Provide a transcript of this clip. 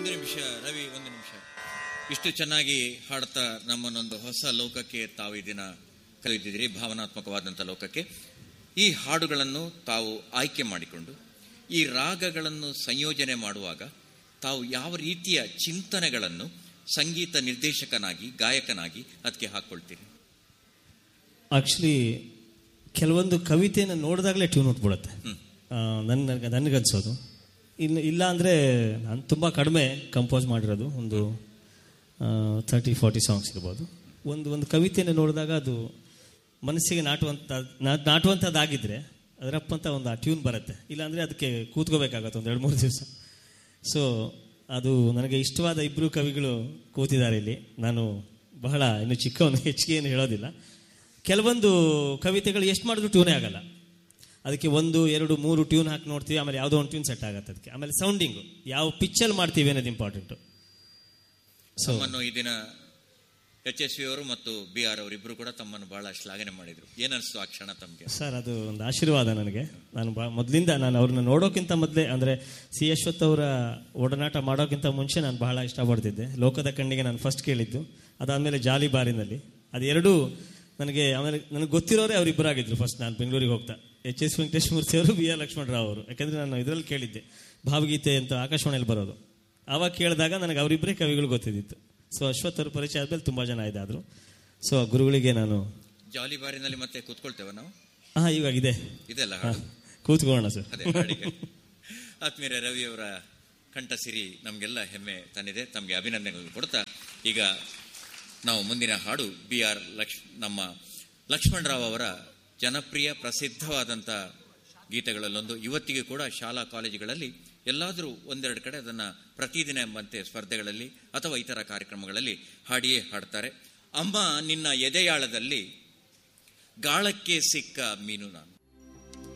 ಒಂದು ನಿಮಿಷ ರವಿ ಒಂದು ನಿಮಿಷ ಇಷ್ಟು ಚೆನ್ನಾಗಿ ಹಾಡ್ತಾ ನಮ್ಮನ್ನೊಂದು ಹೊಸ ಲೋಕಕ್ಕೆ ತಾವು ಈ ದಿನ ಕಲಿತಿದ್ದೀರಿ ಭಾವನಾತ್ಮಕವಾದಂಥ ಲೋಕಕ್ಕೆ ಈ ಹಾಡುಗಳನ್ನು ತಾವು ಆಯ್ಕೆ ಮಾಡಿಕೊಂಡು ಈ ರಾಗಗಳನ್ನು ಸಂಯೋಜನೆ ಮಾಡುವಾಗ ತಾವು ಯಾವ ರೀತಿಯ ಚಿಂತನೆಗಳನ್ನು ಸಂಗೀತ ನಿರ್ದೇಶಕನಾಗಿ ಗಾಯಕನಾಗಿ ಅದಕ್ಕೆ ಹಾಕ್ಕೊಳ್ತೀರಿ ಆಕ್ಚುಲಿ ಕೆಲವೊಂದು ಕವಿತೆಯನ್ನು ನೋಡಿದಾಗಲೇ ಟ್ಯೂನ್ ಹೊಟ್ಬಿಡುತ್ತೆ ನನ್ನ ನನಗನ್ಸೋದು ಇನ್ನು ಇಲ್ಲ ಅಂದರೆ ನಾನು ತುಂಬ ಕಡಿಮೆ ಕಂಪೋಸ್ ಮಾಡಿರೋದು ಒಂದು ತರ್ಟಿ ಫಾರ್ಟಿ ಸಾಂಗ್ಸ್ ಇರ್ಬೋದು ಒಂದು ಒಂದು ಕವಿತೆಯನ್ನು ನೋಡಿದಾಗ ಅದು ಮನಸ್ಸಿಗೆ ನಾಟುವಂಥ ನಾ- ನಾಟುವಂಥದ್ದಾಗಿದ್ದರೆ ಅದರಪ್ಪ ಅಂತ ಒಂದು ಆ ಟ್ಯೂನ್ ಬರುತ್ತೆ ಇಲ್ಲಾಂದರೆ ಅದಕ್ಕೆ ಕೂತ್ಕೋಬೇಕಾಗತ್ತೆ ಒಂದು ಎರಡು ಮೂರು ದಿವಸ ಸೊ ಅದು ನನಗೆ ಇಷ್ಟವಾದ ಇಬ್ಬರು ಕವಿಗಳು ಕೂತಿದ್ದಾರೆ ಇಲ್ಲಿ ನಾನು ಬಹಳ ಇನ್ನು ಚಿಕ್ಕವನು ಹೆಚ್ಚಿಗೆ ಏನು ಹೇಳೋದಿಲ್ಲ ಕೆಲವೊಂದು ಕವಿತೆಗಳು ಎಷ್ಟು ಮಾಡಿದ್ರು ಟ್ಯೂನೇ ಆಗಲ್ಲ ಅದಕ್ಕೆ ಒಂದು ಎರಡು ಮೂರು ಟ್ಯೂನ್ ಹಾಕಿ ನೋಡ್ತೀವಿ ಆಮೇಲೆ ಯಾವುದೋ ಒಂದು ಟ್ಯೂನ್ ಸೆಟ್ ಆಗುತ್ತೆ ಅದಕ್ಕೆ ಆಮೇಲೆ ಸೌಂಡಿಂಗು ಯಾವ ಪಿಚ್ಚಲ್ಲಿ ಮಾಡ್ತೀವಿ ಅನ್ನೋದು ಇಂಪಾರ್ಟೆಂಟು ಸೊ ತಮ್ಮನ್ನು ಈ ದಿನ ಎಚ್ ಎಸ್ ವಿ ಅವರು ಮತ್ತು ಬಿ ಆರ್ ಅವರಿಬ್ಬರು ಕೂಡ ತಮ್ಮನ್ನು ಬಹಳ ಶ್ಲಾಘನೆ ಮಾಡಿದ್ರು ಏನನ್ಸ್ತು ಆ ಕ್ಷಣ ತಮಗೆ ಸರ್ ಅದು ಒಂದು ಆಶೀರ್ವಾದ ನನಗೆ ನಾನು ಬಾ ಮೊದಲಿಂದ ನಾನು ಅವ್ರನ್ನ ನೋಡೋಕ್ಕಿಂತ ಮೊದಲೇ ಅಂದರೆ ಸಿ ಅಶ್ವಥ್ ಅವರ ಒಡನಾಟ ಮಾಡೋಕ್ಕಿಂತ ಮುಂಚೆ ನಾನು ಬಹಳ ಇಷ್ಟಪಡ್ತಿದ್ದೆ ಲೋಕದ ಕಣ್ಣಿಗೆ ನಾನು ಫಸ್ಟ್ ಕೇಳಿದ್ದು ಅದಾದಮೇಲೆ ಜಾಲಿ ಬಾರಿನಲ್ಲಿ ಅದೆರಡೂ ನನಗೆ ಆಮೇಲೆ ನನಗೆ ಗೊತ್ತಿರೋರೇ ಅವರಿಬ್ಬರಾಗಿದ್ರು ಫಸ್ಟ್ ನಾನು ಬೆಂಗಳೂರಿಗೆ ಹೋಗ್ತಾ ಎಚ್ ಎಸ್ ವೆಂಕಟೇಶ್ಮೂರ್ತಿ ಅವರು ಬಿ ಆರ್ ಲಕ್ಷ್ಮಣರಾವ್ ಅವರು ಯಾಕಂದರೆ ನಾನು ಇದರಲ್ಲಿ ಕೇಳಿದ್ದೆ ಭಾವಗೀತೆ ಅಂತ ಆಕಾಶವಾಣಿಯಲ್ಲಿ ಬರೋದು ಆವಾಗ ಕೇಳಿದಾಗ ನನಗೆ ಅವರಿಬ್ಬರೇ ಕವಿಗಳು ಗೊತ್ತಿದ್ದಿತ್ತು ಸೊ ಅಶ್ವಥ್ ಅವ್ರ ಪರಿಚಯ ಆದಮೇಲೆ ತುಂಬ ಜನ ಇದಾದರು ಸೊ ಆ ಗುರುಗಳಿಗೆ ನಾನು ಜಾಲಿ ಬಾರಿನಲ್ಲಿ ಮತ್ತೆ ಕೂತ್ಕೊಳ್ತೇವೆ ನಾವು ಹಾಂ ಇವಾಗ ಇದೆ ಇದೆಲ್ಲ ಹಾ, ಹಾಡು ಕೂತ್ಕೊಳ್ಳೋಣ ಸರ್ ಅದೇ ಹಾಡಿಗೆ ಆತ್ಮೀಯ ರವಿಯವರ ಕಂಠಸಿರಿ ನಮಗೆಲ್ಲ ಹೆಮ್ಮೆ ತಂದಿದೆ ತಮಗೆ ಅಭಿನಂದನೆಗಳನ್ನು ಕೊಡ್ತಾ ಈಗ ನಾವು ಮುಂದಿನ ಹಾಡು ಬಿ ಆರ್ ಲಕ್ಷ್ ನಮ್ಮ ಲಕ್ಷ್ಮಣರಾವ್ ಅವರ ಜನಪ್ರಿಯ ಪ್ರಸಿದ್ಧವಾದಂಥ ಗೀತೆಗಳಲ್ಲೊಂದು ಇವತ್ತಿಗೆ ಕೂಡ ಶಾಲಾ ಕಾಲೇಜುಗಳಲ್ಲಿ ಎಲ್ಲಾದರೂ ಒಂದೆರಡು ಕಡೆ ಅದನ್ನು ಪ್ರತಿದಿನ ಎಂಬಂತೆ ಸ್ಪರ್ಧೆಗಳಲ್ಲಿ ಅಥವಾ ಇತರ ಕಾರ್ಯಕ್ರಮಗಳಲ್ಲಿ ಹಾಡಿಯೇ ಹಾಡ್ತಾರೆ ಅಮ್ಮ ನಿನ್ನ ಎದೆಯಾಳದಲ್ಲಿ ಗಾಳಕ್ಕೆ ಸಿಕ್ಕ ಮೀನು ನಾನು